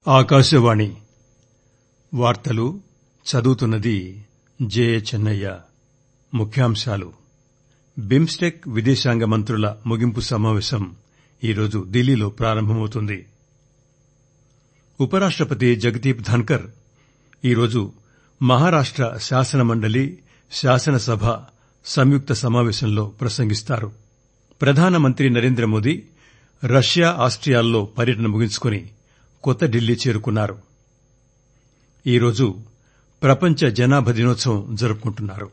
ఆకాశవాణి వార్తలు చదువుతున్నది జే చెన్నయ్య ముఖ్యాంశాలు బిమ్స్టెక్ విదేశాంగ మంత్రుల ముగింపు సమావేశం ఈరోజు ఢిల్లీలో ప్రారంభమవుతుంది ఉపరాష్టపతి జగదీప్ ధన్కర్ ఈరోజు మహారాష్ట శాసనమండలి శాసనసభ సంయుక్త సమావేశంలో ప్రసంగిస్తారు ప్రధానమంత్రి నరేంద్రమోదీ రష్యా ఆస్టియాల్లో పర్యటన ముగించుకుని కొత్త ఢిల్లీ చేరుకున్నారు ఈరోజు ప్రపంచ జనాభా దినోత్సవం జరుపుకుంటున్నారు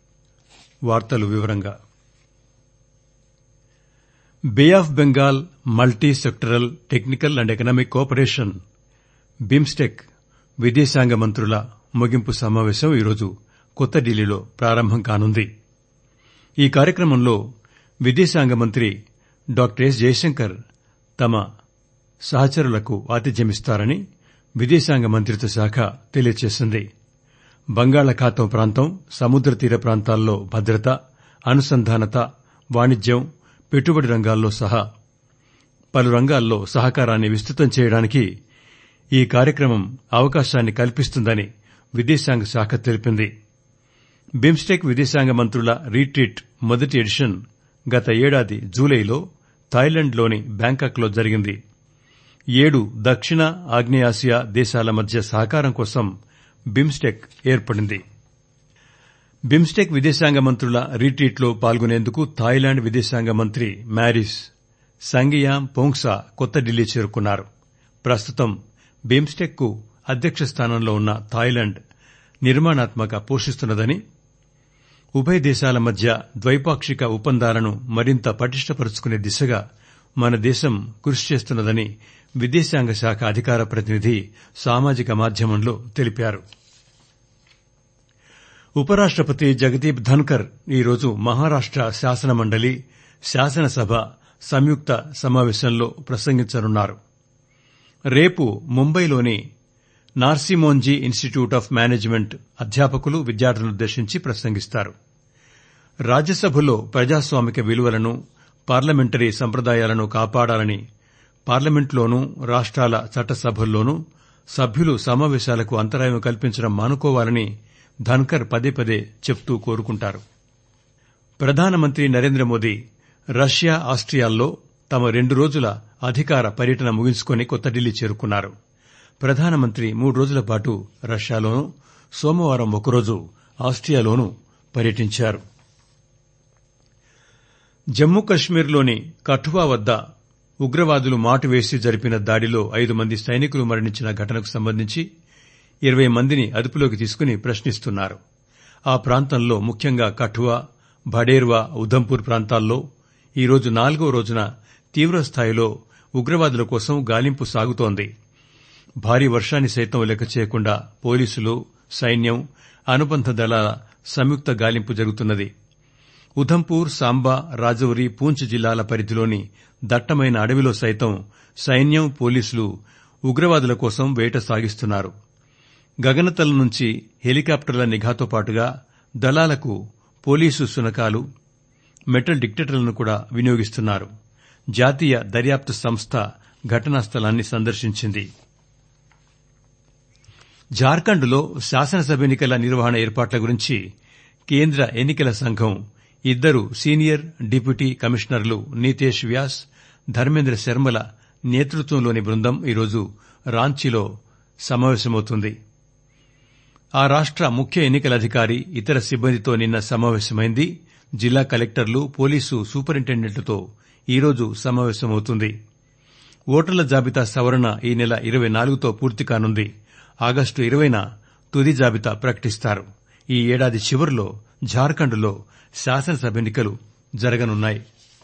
Bay of Bengal multi sectoral technical and economic cooperation BIMSTEC విదేశాంగ మంత్రుల ముగింపు సమావేశం ఈరోజు కొత్త ఢిల్లీలో ప్రారంభం కానుంది ఈ కార్యక్రమంలో విదేశాంగ మంత్రి డాక్టర్ ఎస్ జయశంకర్ తమ సహచరులకు ఆతిథ్యమిస్తారని విదేశాంగ మంత్రిత్వ శాఖ తెలియజేసింది బంగాళాఖాతం ప్రాంతం సముద్ర తీర ప్రాంతాల్లో భద్రత అనుసంధానత వాణిజ్యం పెట్టుబడి రంగాల్లో సహా పలు రంగాల్లో సహకారాన్ని విస్తృతం చేయడానికి ఈ కార్యక్రమం అవకాశాన్ని కల్పిస్తుందని విదేశాంగ శాఖ తెలిపింది బిమ్స్టెక్ విదేశాంగ మంత్రుల రీట్రీట్ మొదటి ఎడిషన్ గత ఏడాది జూలైలో థాయిలాండ్లోని బ్యాంకాక్లో జరిగింది ఏడు దక్షిణ ఆగ్నేయాసియా దేశాల మధ్య సహకారం కోసం బిమ్స్టెక్ ఏర్పడింది బిమ్స్టెక్ విదేశాంగ మంత్రుల రీట్రీట్లో పాల్గొనేందుకు థాయిలాండ్ విదేశాంగ మంత్రి మ్యారిస్ సంగియామ్ పోంగ్సా కొత్త ఢిల్లీ చేరుకున్నారు ప్రస్తుతం బిమ్స్టెక్ కు అధ్యక్ష స్థానంలో ఉన్న థాయిలాండ్ నిర్మాణాత్మక పోషిస్తున్నదని ఉభయ దేశాల మధ్య ద్వైపాక్షిక ఒప్పందాలను మరింత పటిష్టపరుచుకునే దిశగా మన దేశం కృషి చేస్తున్నదని విదేశాంగ శాఖ అధికార ప్రతినిధి సామాజిక మాధ్యమంలో తెలిపారు ఉపరాష్టపతి జగదీప్ ధన్కర్ ఈరోజు మహారాష్ట శాసనమండలి శాసనసభ సంయుక్త సమావేశంలో ప్రసంగించనున్నారు రేపు ముంబైలోని నార్సిమోన్జీ ఇన్స్టిట్యూట్ ఆఫ్ మేనేజ్మెంట్ అధ్యాపకులు విద్యార్థులనుద్దేశించి ప్రసంగిస్తారు రాజ్యసభలో ప్రజాస్వామిక విలువలను పార్లమెంటరీ సంప్రదాయాలను కాపాడాలని పార్లమెంట్లోనూ రాష్టాల చట్టసభల్లోనూ సభ్యులు సమావేశాలకు అంతరాయం కల్పించడం మానుకోవాలని ధన్కర్ పదే పదే చెప్తూ కోరుకుంటారు ప్రధానమంత్రి నరేంద్రమోదీ రష్యా ఆస్టియాల్లో తమ రెండు రోజుల అధికార పర్యటన ముగించుకుని కొత్త ఢిల్లీ చేరుకున్నారు ప్రధానమంత్రి మూడు రోజుల పాటు రష్యాలోనూ సోమవారం ఒకరోజు ఆస్టియాలోనూ పర్యటించారు జమ్మూ కశ్మీర్లోని కఠువా వద్ద ఉగ్రవాదులు మాటు వేసి జరిపిన దాడిలో ఐదు మంది సైనికులు మరణించిన ఘటనకు సంబంధించి ఇరవై మందిని అదుపులోకి తీసుకుని ప్రశ్నిస్తున్నారు ఆ ప్రాంతంలో ముఖ్యంగా కఠువా భడేర్వా ఉధంపూర్ ప్రాంతాల్లో ఈరోజు నాలుగో రోజున తీవ్రస్థాయిలో ఉగ్రవాదుల కోసం గాలింపు సాగుతోంది భారీ వర్షాన్ని సైతం లెక్క చేయకుండా పోలీసులు సైన్యం అనుబంధ దళాల సంయుక్త గాలింపు జరుగుతున్నది ఉధంపూర్ సాంబా రాజౌరి పూంచ్ జిల్లాల పరిధిలోని దట్టమైన అడవిలో సైతం సైన్యం పోలీసులు ఉగ్రవాదుల కోసం వేట సాగిస్తున్నారు గగనతలం నుంచి హెలికాప్టర్ల నిఘాతో పాటుగా దళాలకు పోలీసు శునకాలు మెటల్ డిటెక్టర్లను కూడా వినియోగిస్తున్నారు జాతీయ దర్యాప్తు సంస్థ ఘటనా స్థలాన్ని సందర్శించింది జార్ఖండ్లో శాసనసభ ఎన్నికల నిర్వహణ ఏర్పాట్ల గురించి కేంద్ర ఎన్నికల సంఘం ఇద్దరు సీనియర్ డిప్యూటీ కమిషనర్లు నీతేష్ వ్యాస్ ధర్మేంద్ర శర్మల నేతృత్వంలోని బృందం ఈరోజు రాంచీలో సమావేశమవుతుంది ఆ రాష్ట ముఖ్య ఎన్నికల అధికారి ఇతర సిబ్బందితో నిన్న సమావేశమైంది జిల్లా కలెక్టర్లు పోలీసు సూపరింటెండెంట్లతో ఈరోజు సమావేశమవుతుంది ఓటర్ల జాబితా సవరణ ఈ నెల ఇరవై నాలుగుతో పూర్తి కానుంది ఆగస్టు ఇరవైన తుది జాబితా ప్రకటిస్తారు ఈ ఏడాది చివరిలో జార్ఖండ్లో శాసనసభ ఎన్నికలు జరగనున్నాయి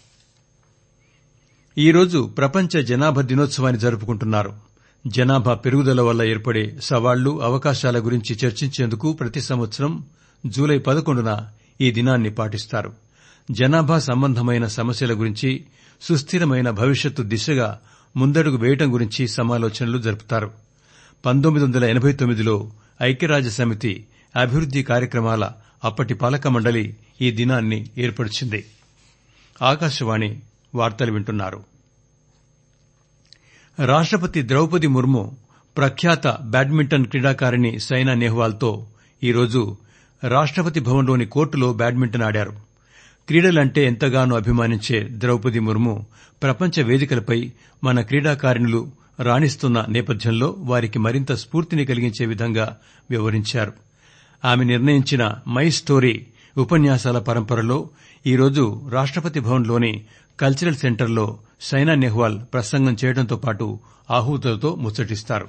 ఈరోజు ప్రపంచ జనాభా దినోత్సవాన్ని జరుపుకుంటున్నారు జనాభా పెరుగుదల వల్ల ఏర్పడే సవాళ్లు అవకాశాల గురించి చర్చించేందుకు ప్రతి సంవత్సరం జూలై పదకొండున ఈ దినాన్ని పాటిస్తారు జనాభా సంబంధమైన సమస్యల గురించి సుస్థిరమైన భవిష్యత్తు దిశగా ముందడుగు వేయడం గురించి సమాలోచనలు జరుపుతారు పంతొమ్మిది వందల ఎనబై తొమ్మిదిలో ఐక్యరాజ్య సమితి అభివృద్ది కార్యక్రమాల అప్పటి పాలక మండలి ఈ దినాన్ని ఏర్పరిచింది ఆకాశవాణి వార్తలు వింటున్నారు రాష్టపతి ద్రౌపది ముర్ము ప్రఖ్యాత బ్యాడ్మింటన్ క్రీడాకారిణి సైనా నెహ్వాల్తో ఈరోజు రాష్టపతి భవన్లోని కోర్టులో బ్యాడ్మింటన్ ఆడారు క్రీడలంటే ఎంతగానో అభిమానించే ద్రౌపది ముర్ము ప్రపంచ వేదికలపై మన క్రీడాకారిణులు రాణిస్తున్న నేపథ్యంలో వారికి మరింత స్ఫూర్తిని కలిగించే విధంగా వ్యవహరించారు ఆమె నిర్ణయించిన మై స్టోరీ ఉపన్యాసాల పరంపరలో ఈరోజు రాష్టపతి భవన్లోని కల్చరల్ సెంటర్లో సైనా నెహ్వాల్ ప్రసంగం చేయడంతో పాటు ఆహూతులతో ముచ్చటిస్తారు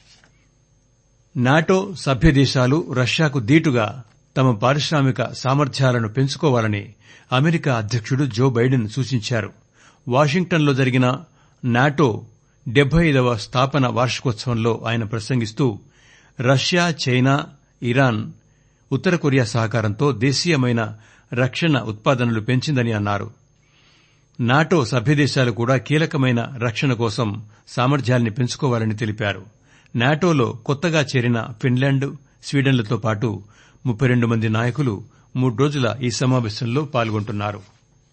నాటో సభ్య దేశాలు రష్యాకు దీటుగా తమ పారిశ్రామిక సామర్థ్యాలను పెంచుకోవాలని అమెరికా అధ్యకుడు జో బైడెన్ సూచించారు వాషింగ్టన్లో జరిగిన నాటో డెబ్బై ఐదవ స్థాపన వార్షికోత్సవంలో ఆయన ప్రసంగిస్తూ రష్యా చైనా ఇరాన్ ఉత్తర కొరియా సహకారంతో దేశీయమైన రక్షణ ఉత్పాదనలు పెంచిందని అన్నారు నాటో సభ్యదేశాలు కూడా కీలకమైన రక్షణ కోసం సామర్థ్యాల్ని పెంచుకోవాలని తెలిపారు నాటోలో కొత్తగా చేరిన ఫిన్లాండ్ స్వీడన్లతో పాటు ముప్పై రెండు మంది నాయకులు మూడు రోజుల ఈ సమావేశంలో పాల్గొంటున్నారు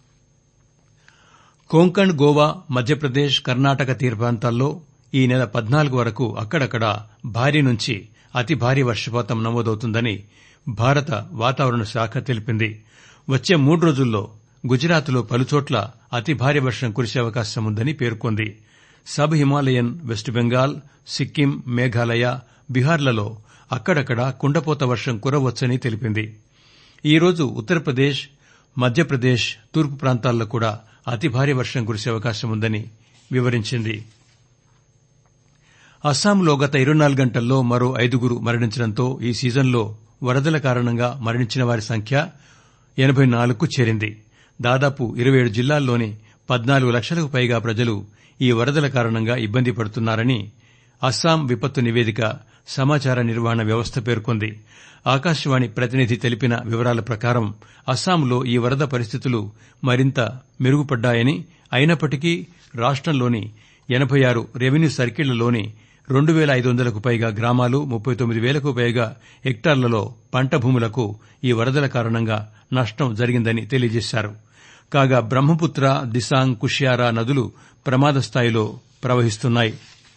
కొంకణ్ గోవా మధ్యప్రదేశ్ కర్ణాటక తీర ప్రాంతాల్లో ఈ నెల పద్నాలుగు వరకు అక్కడక్కడా భారీ నుంచి అతి భారీ వర్షపాతం నమోదవుతుందని భారత వాతావరణ శాఖ తెలిపింది వచ్చే మూడు రోజుల్లో గుజరాత్లో పలుచోట్ల అతి భారీ వర్షం కురిసే అవకాశం ఉందని పేర్కొంది సబ్ హిమాలయన్ వెస్ట్ బెంగాల్ సిక్కిం మేఘాలయ బీహార్లలో అక్కడక్కడా కుండపోత వర్షం కురవచ్చని తెలిపింది ఈరోజు ఉత్తరప్రదేశ్ మధ్యప్రదేశ్ తూర్పు ప్రాంతాల్లో కూడా అతి భారీ వర్షం కురిసే అవకాశం ఉందని వివరించింది అస్సాంలో గత ఇరవై నాలుగు గంటల్లో మరో ఐదుగురు మరణించడంతో ఈ సీజన్లో వరదల కారణంగా మరణించిన వారి సంఖ్య ఎనబై నాలుగుకు చేరింది దాదాపు ఇరవై ఏడు జిల్లాల్లోని పద్నాలుగు లక్షలకు పైగా ప్రజలు ఈ వరదల కారణంగా ఇబ్బంది పడుతున్నారని అస్సాం విపత్తు నివేదిక సమాచార నిర్వహణ వ్యవస్థ పేర్కొంది ఆకాశవాణి ప్రతినిధి తెలిపిన వివరాల ప్రకారం అస్సాంలో ఈ వరద పరిస్థితులు మరింత మెరుగుపడ్డాయని అయినప్పటికీ రాష్టంలోని ఎనబై ఆరు రెవెన్యూ సర్కిళ్లలోని రెండు పేల ఐదు వందలకు పైగా గ్రామాలు ముప్పై తొమ్మిది వేలకు పైగా హెక్టార్లలో పంట భూములకు ఈ వరదల కారణంగా నష్టం జరిగిందని తెలియజేశారు కాగా బ్రహ్మపుత్ర దిసాంగ్ కుష్యారా నదులు ప్రమాద స్థాయిలో ప్రవహిస్తున్నాయి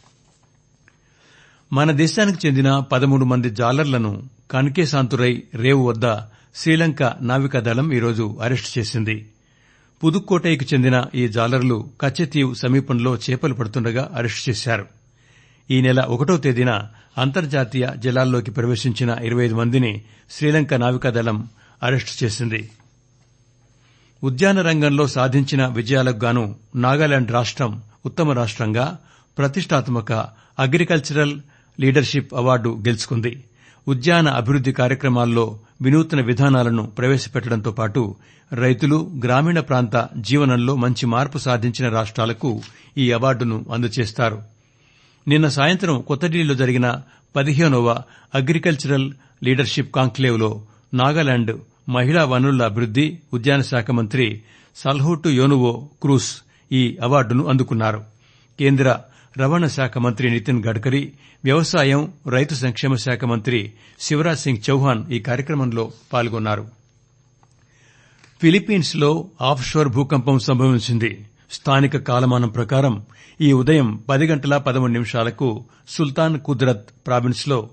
మన దేశానికి చెందిన పదమూడు మంది జాలర్లను కన్కేసాంతురై రేవు వద్ద శ్రీలంక నావికాదళం ఈరోజు అరెస్టు చేసింది పుదుక్కోటైకి చెందిన ఈ జాలర్లు కచ్చెతీవ్ సమీపంలో చేపలు పడుతుండగా అరెస్టు చేశారు ఈ నెల ఒకటో తేదీన అంతర్జాతీయ జలాల్లోకి ప్రవేశించిన ఇరవై ఐదు మందిని శ్రీలంక నావికాదళం అరెస్టు చేసింది ఉద్యాన రంగంలో సాధించిన విజయాలకు గాను నాగాలాండ్ రాష్టం ఉత్తమ రాష్టంగా ప్రతిష్టాత్మక అగ్రికల్చరల్ లీడర్షిప్ అవార్డు గెలుచుకుంది ఉద్యాన అభివృద్ది కార్యక్రమాల్లో వినూత్న విధానాలను ప్రవేశపెట్టడంతో పాటు రైతులు గ్రామీణ ప్రాంత జీవనంలో మంచి మార్పు సాధించిన రాష్ట్రాలకు ఈ అవార్డును అందజేస్తారు నిన్న సాయంత్రం కొత్తడిల్లీలో జరిగిన పదిహేనవ అగ్రికల్చరల్ లీడర్షిప్ కాంక్లేవ్లో నాగాలాండ్ మహిళా వనరుల అభివృద్ది ఉద్యాన శాఖ మంత్రి సల్హూటు యోనువో క్రూస్ ఈ అవార్డును అందుకున్నారు కేంద్ర రవాణా శాఖ మంత్రి నితిన్ గడ్కరీ వ్యవసాయం రైతు సంక్షేమ శాఖ మంత్రి శివరాజ్ సింగ్ చౌహాన్ ఈ కార్యక్రమంలో పాల్గొన్నారు ఫిలిప్పీన్స్ లో ఆఫ్ షోర్ భూకంపం సంభవించింది స్థానిక కాలమానం ప్రకారం ఈ ఉదయం పది గంటల పదమూడు నిమిషాలకు సుల్తాన్ కుదరత్ ప్రావిన్స్ లో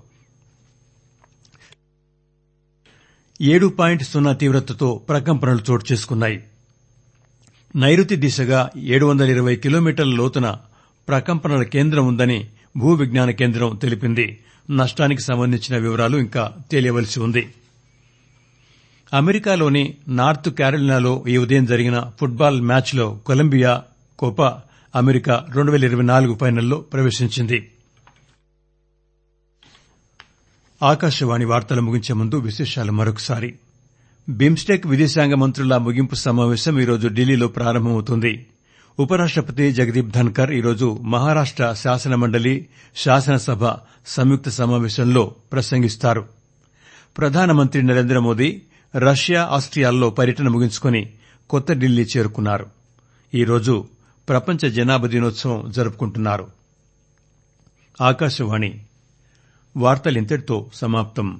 ఏడు పాయింట్ సున్నా తీవ్రతతో ప్రకంపనలు చోటు చేసుకున్నాయి నైరుతి దిశగా ఏడు వందల ఇరవై కిలోమీటర్ల లోతున ప్రకంపనల కేంద్రం ఉందని భూ విజ్ఞాన కేంద్రం తెలిపింది నష్టానికి సంబంధించిన వివరాలు ఇంకా తెలియవలసి ఉంది అమెరికాలోని నార్త్ క్యారోలినాలో ఈ ఉదయం జరిగిన ఫుట్బాల్ మ్యాచ్లో కొలంబియా కోపా అమెరికా రెండు పేల ఇరవై నాలుగు ఫైనల్లో ప్రవేశించింది ఆకాశవాణి వార్తలు ముగించే ముందు విశేషాలు మరొకసారి బిమ్స్టెక్ విదేశాంగ మంత్రుల ముగింపు సమావేశం ఈరోజు ఢిల్లీలో ప్రారంభమవుతుంది ఉపరాష్టపతి జగదీప్ ధన్కర్ ఈరోజు మహారాష్ట శాసనమండలి శాసనసభ సంయుక్త సమావేశంలో ప్రసంగిస్తారు ప్రధానమంత్రి నరేంద్ర మోదీ రష్యా ఆస్ట్రియాల్లో పర్యటన ముగించుకుని కొత్త ఢిల్లీ చేరుకున్నారు ఈరోజు ప్రపంచ జనాభా దినోత్సవం జరుపుకుంటున్నారు ఆకాశవాణి వార్తలింతటితో సమాప్తం